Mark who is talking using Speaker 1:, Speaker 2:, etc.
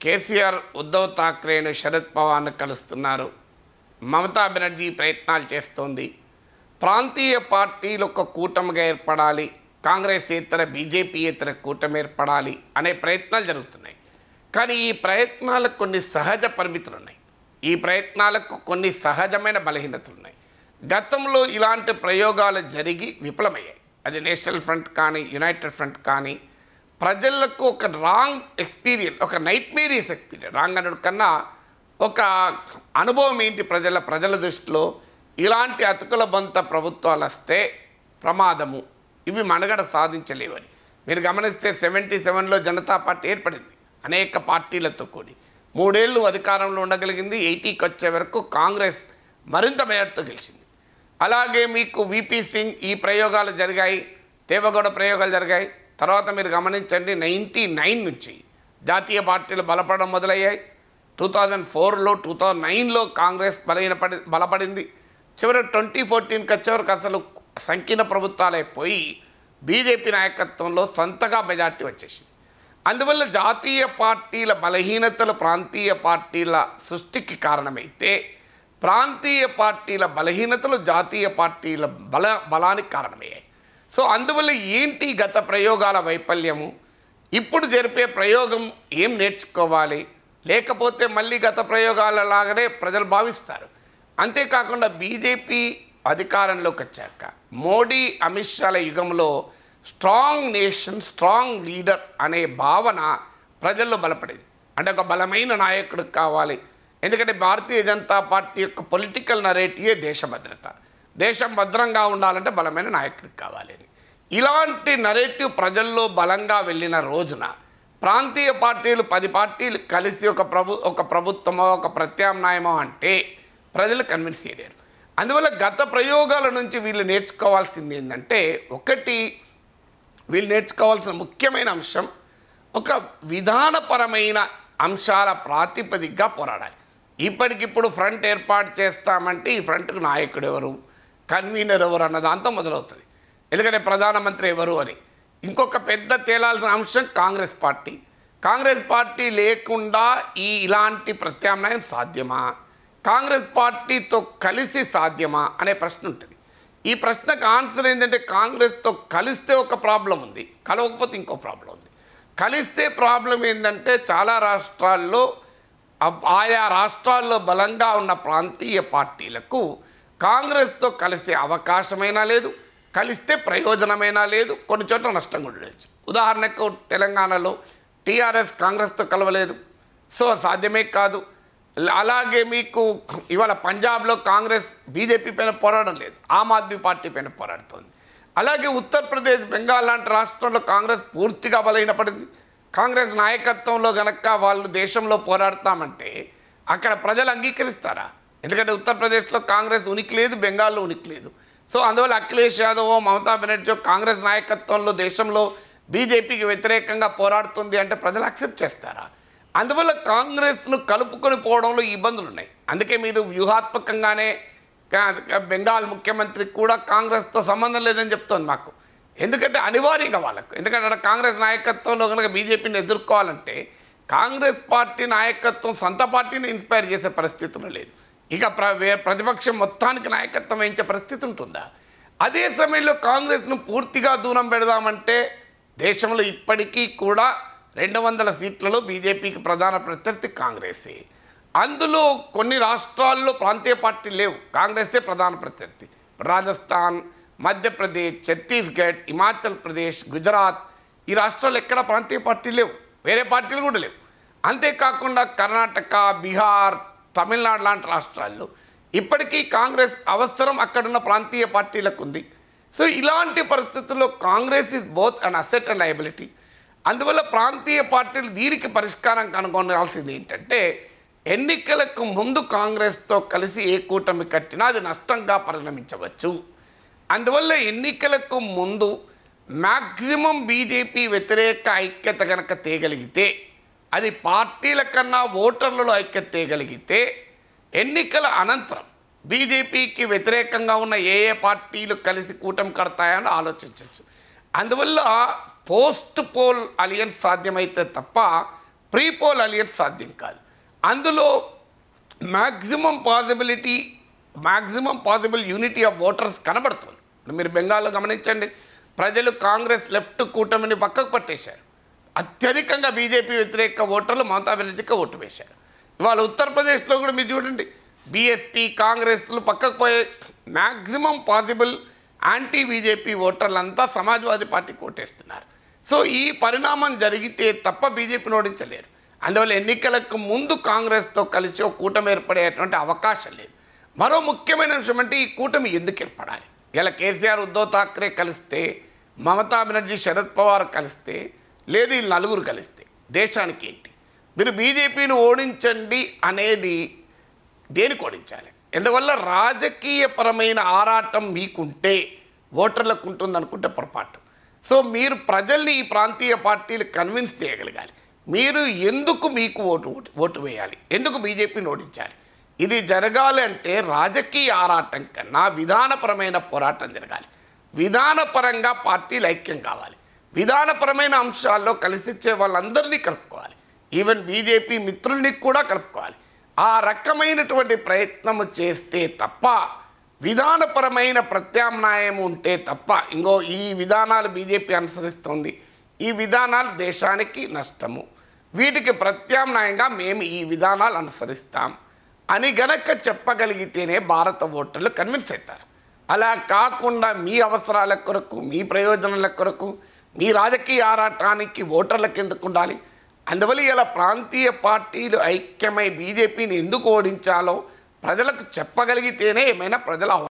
Speaker 1: కేసీఆర్ ఉద్ధవ్ ఠాక్రేను శరద్ పవార్ను కలుస్తున్నారు మమతా బెనర్జీ ప్రయత్నాలు చేస్తోంది ప్రాంతీయ పార్టీలు ఒక కూటమిగా ఏర్పడాలి కాంగ్రెస్ ఇతర బీజేపీ ఇతర కూటమి ఏర్పడాలి అనే ప్రయత్నాలు జరుగుతున్నాయి కానీ ఈ ప్రయత్నాలకు కొన్ని సహజ పరిమితులు ఉన్నాయి ఈ ప్రయత్నాలకు కొన్ని సహజమైన బలహీనతలు ఉన్నాయి గతంలో ఇలాంటి ప్రయోగాలు జరిగి విఫలమయ్యాయి అది నేషనల్ ఫ్రంట్ కానీ యునైటెడ్ ఫ్రంట్ కానీ ప్రజలకు ఒక రాంగ్ ఎక్స్పీరియన్స్ ఒక నైట్ మేరియస్ ఎక్స్పీరియన్స్ రాంగ్ అనడు కన్నా ఒక అనుభవం ఏంటి ప్రజల ప్రజల దృష్టిలో ఇలాంటి అతుకుల బంత ప్రభుత్వాలు వస్తే ప్రమాదము ఇవి మనుగడ సాధించలేవని మీరు గమనిస్తే సెవెంటీ సెవెన్లో జనతా పార్టీ ఏర్పడింది అనేక పార్టీలతో కూడి మూడేళ్లు అధికారంలో ఉండగలిగింది ఎయిటీకి వచ్చే వరకు కాంగ్రెస్ మరింత మేరతో గెలిచింది అలాగే మీకు విపి సింగ్ ఈ ప్రయోగాలు జరిగాయి దేవగౌడ ప్రయోగాలు జరిగాయి తర్వాత మీరు గమనించండి నైంటీ నైన్ నుంచి జాతీయ పార్టీలు బలపడడం మొదలయ్యాయి టూ థౌజండ్ ఫోర్లో టూ థౌజండ్ నైన్లో కాంగ్రెస్ బలహీనపడి బలపడింది చివరి ట్వంటీ ఫోర్టీన్కి వచ్చేవరకు అసలు సంకీర్ణ ప్రభుత్వాలే పోయి బీజేపీ నాయకత్వంలో సొంతగా మెజార్టీ వచ్చేసింది అందువల్ల జాతీయ పార్టీల బలహీనతలు ప్రాంతీయ పార్టీల సృష్టికి కారణమైతే ప్రాంతీయ పార్టీల బలహీనతలు జాతీయ పార్టీల బల బలానికి కారణమయ్యాయి సో అందువల్ల ఏంటి గత ప్రయోగాల వైఫల్యము ఇప్పుడు జరిపే ప్రయోగం ఏం నేర్చుకోవాలి లేకపోతే మళ్ళీ గత ప్రయోగాల లాగానే ప్రజలు భావిస్తారు అంతేకాకుండా బీజేపీ అధికారంలోకి వచ్చాక మోడీ అమిత్ షాల యుగంలో స్ట్రాంగ్ నేషన్ స్ట్రాంగ్ లీడర్ అనే భావన ప్రజల్లో బలపడింది అంటే ఒక బలమైన నాయకుడు కావాలి ఎందుకంటే భారతీయ జనతా పార్టీ యొక్క పొలిటికల్ నరేటివే దేశ భద్రత దేశం భద్రంగా ఉండాలంటే బలమైన నాయకుడు కావాలి అని ఇలాంటి నరేటివ్ ప్రజల్లో బలంగా వెళ్ళిన రోజున ప్రాంతీయ పార్టీలు పది పార్టీలు కలిసి ఒక ప్రభు ఒక ప్రభుత్వమో ఒక ప్రత్యామ్నాయమో అంటే ప్రజలు కన్విన్స్ చేయలేరు అందువల్ల గత ప్రయోగాల నుంచి వీళ్ళు నేర్చుకోవాల్సింది ఏంటంటే ఒకటి వీళ్ళు నేర్చుకోవాల్సిన ముఖ్యమైన అంశం ఒక విధానపరమైన అంశాల ప్రాతిపదికగా పోరాడాలి ఇప్పటికిప్పుడు ఫ్రంట్ ఏర్పాటు చేస్తామంటే ఈ ఫ్రంట్కు నాయకుడు ఎవరు కన్వీనర్ ఎవరు అన్న దాంతో మొదలవుతుంది ఎందుకంటే ప్రధానమంత్రి ఎవరు అని ఇంకొక పెద్ద తేలాల్సిన అంశం కాంగ్రెస్ పార్టీ కాంగ్రెస్ పార్టీ లేకుండా ఈ ఇలాంటి ప్రత్యామ్నాయం సాధ్యమా కాంగ్రెస్ పార్టీతో కలిసి సాధ్యమా అనే ప్రశ్న ఉంటుంది ఈ ప్రశ్నకు ఆన్సర్ ఏంటంటే కాంగ్రెస్తో కలిస్తే ఒక ప్రాబ్లం ఉంది కలవకపోతే ఇంకో ప్రాబ్లం ఉంది కలిస్తే ప్రాబ్లం ఏంటంటే చాలా రాష్ట్రాల్లో అబ్- ఆయా రాష్ట్రాల్లో బలంగా ఉన్న ప్రాంతీయ పార్టీలకు కాంగ్రెస్తో కలిసే అవకాశమైనా లేదు కలిస్తే ప్రయోజనమైనా లేదు కొన్ని చోట్ల నష్టం కూడా ఉండొచ్చు ఉదాహరణకు తెలంగాణలో టీఆర్ఎస్ కాంగ్రెస్తో కలవలేదు సో సాధ్యమే కాదు అలాగే మీకు ఇవాళ పంజాబ్లో కాంగ్రెస్ బీజేపీ పైన పోరాడడం లేదు ఆమ్ ఆద్మీ పార్టీ పైన పోరాడుతోంది అలాగే ఉత్తరప్రదేశ్ బెంగాల్ లాంటి రాష్ట్రంలో కాంగ్రెస్ పూర్తిగా బలహీనపడింది కాంగ్రెస్ నాయకత్వంలో గనక వాళ్ళు దేశంలో పోరాడతామంటే అక్కడ ప్రజలు అంగీకరిస్తారా ఎందుకంటే ఉత్తరప్రదేశ్లో కాంగ్రెస్ ఉనికి లేదు బెంగాల్లో ఉనికి లేదు సో అందువల్ల అఖిలేష్ యాదవ్ మమతా బెనర్జీ కాంగ్రెస్ నాయకత్వంలో దేశంలో బీజేపీకి వ్యతిరేకంగా పోరాడుతుంది అంటే ప్రజలు యాక్సెప్ట్ చేస్తారా అందువల్ల కాంగ్రెస్ను కలుపుకొని పోవడంలో ఇబ్బందులు ఉన్నాయి అందుకే మీరు వ్యూహాత్మకంగానే కా- బెంగాల్ ముఖ్యమంత్రికి కూడా కాంగ్రెస్తో సంబంధం లేదని చెప్తోంది మాకు ఎందుకంటే అనివార్యంగా వాళ్ళకు ఎందుకంటే అక్కడ కాంగ్రెస్ నాయకత్వంలో కనుక బీజేపీని ఎదుర్కోవాలంటే కాంగ్రెస్ పార్టీ నాయకత్వం సొంత పార్టీని ఇన్స్పైర్ చేసే పరిస్థితులు లేదు ఇక ప్ర వే- ప్రతిపక్షం మొత్తానికి నాయకత్వం వహించే పరిస్థితి ఉంటుందా అదే సమయంలో కాంగ్రెస్ను పూర్తిగా దూరం పెడదామంటే దేశంలో ఇప్పటికీ కూడా రెండు వందల సీట్లలో బీజేపీకి ప్రధాన ప్రత్యర్థి కాంగ్రెసే అందులో కొన్ని రాష్ట్రాల్లో ప్రాంతీయ పార్టీలు లేవు కాంగ్రెసే ప్రధాన ప్రత్యర్థి రాజస్థాన్ మధ్యప్రదేశ్ ఛత్తీస్గఢ్ హిమాచల్ ప్రదేశ్ గుజరాత్ ఈ రాష్ట్రాల్లో ఎక్కడ ప్రాంతీయ పార్టీలు లేవు వేరే పార్టీలు కూడా లేవు అంతేకాకుండా కర్ణాటక బీహార్ తమిళనాడు లాంటి రాష్ట్రాల్లో ఇప్పటికీ కాంగ్రెస్ అవసరం అక్కడున్న ప్రాంతీయ పార్టీలకు ఉంది సో ఇలాంటి పరిస్థితుల్లో Congress is both and asset and liability అందువల్ల ప్రాంతీయ పార్టీలు దీనికి పరిష్కారం కనుగొనాల్సింది ఏంటంటే ఎన్నికలకు ముందు కాంగ్రెస్తో కలిసి ఏ కూటమి కట్టినా అది నష్టంగా పరిణమించవచ్చు అందువల్ల ఎన్నికలకు ముందు మ్యాక్సిమం బీజేపీ వ్యతిరేక ఐక్యత కనుక తేగలిగితే అది పార్టీల కన్నా ఓటర్లలో ఐక్యత తేగలిగితే ఎన్నికల అనంతరం బీజేపీకి వ్యతిరేకంగా ఉన్న ఏ ఏ పార్టీలు కలిసి కూటమి కడతాయని ఆలోచించవచ్చు అందువల్ల పోస్ట్ పోల్ అలియన్స్ సాధ్యమైతే తప్ప ప్రీ పోల్ అలియన్స్ సాధ్యం కాదు అందులో maximum possibility maximum possible unity of voters కనబడుతుంది ఇప్పుడు మీరు బెంగాల్లో గమనించండి ప్రజలు కాంగ్రెస్ లెఫ్ట్ కూటమిని పక్కకు పట్టేశారు అత్యధికంగా బీజేపీ వ్యతిరేక ఓటర్లు మమతా బెనర్జీకి ఓటు వేశారు ఇవాళ ఉత్తరప్రదేశ్లో కూడా మీరు చూడండి బీఎస్పీ కాంగ్రెస్లు పక్కకు పోయే మ్యాక్సిమం పాసిబుల్ యాంటీ బీజేపీ ఓటర్లంతా సమాజ్వాదీ పార్టీకి ఓటేస్తున్నారు సో ఈ పరిణామం జరిగితే తప్ప బీజేపీని ఓడించలేరు అందువల్ల ఎన్నికలకు ముందు కాంగ్రెస్తో కలిసి ఒక కూటమి ఏర్పడేటువంటి అవకాశం లేదు మరో ముఖ్యమైన అంశం అంటే ఈ కూటమి ఎందుకు ఏర్పడాలి ఇలా కేసీఆర్ ఉద్ధవ్ ఠాక్రే కలిస్తే మమతా బెనర్జీ శరద్ పవార్ కలిస్తే లేదు ఈ నలుగురు కలిస్తే దేశానికి ఏంటి మీరు బీజేపీని ఓడించండి అనేది దేనికి ఓడించాలి ఎందువల్ల రాజకీయపరమైన ఆరాటం మీకుంటే ఓటర్లకు ఉంటుంది అనుకుంటే పొరపాటు సో మీరు ప్రజల్ని ఈ ప్రాంతీయ పార్టీలు కన్విన్స్ చేయగలగాలి మీరు ఎందుకు మీకు ఓటు ఓటు ఓటు వేయాలి ఎందుకు బీజేపీని ఓడించాలి ఇది జరగాలి అంటే రాజకీయ ఆరాటం కన్నా విధానపరమైన పోరాటం జరగాలి విధానపరంగా పార్టీలు ఐక్యం కావాలి విధానపరమైన అంశాల్లో కలిసిచ్చే వాళ్ళందరినీ కలుపుకోవాలి ఈవెన్ బీజేపీ మిత్రుల్ని కూడా కలుపుకోవాలి ఆ రకమైనటువంటి ప్రయత్నం చేస్తే తప్ప విధానపరమైన ప్రత్యామ్నాయం ఉంటే తప్ప ఇంకో ఈ విధానాలు బీజేపీ అనుసరిస్తోంది ఈ విధానాలు దేశానికి నష్టము వీటికి ప్రత్యామ్నాయంగా మేము ఈ విధానాలు అనుసరిస్తాం అని గనక చెప్పగలిగితేనే భారత ఓటర్లు కన్విన్స్ అవుతారు అలా కాకుండా మీ అవసరాల కొరకు మీ ప్రయోజనాల కొరకు మీ రాజకీయ ఆరాటానికి ఓటర్లకు ఎందుకు ఉండాలి అందువల్ల ఇలా ప్రాంతీయ పార్టీలు ఐక్యమై బీజేపీని ఎందుకు ఓడించాలో ప్రజలకు చెప్పగలిగితేనే ఏమైనా ప్రజల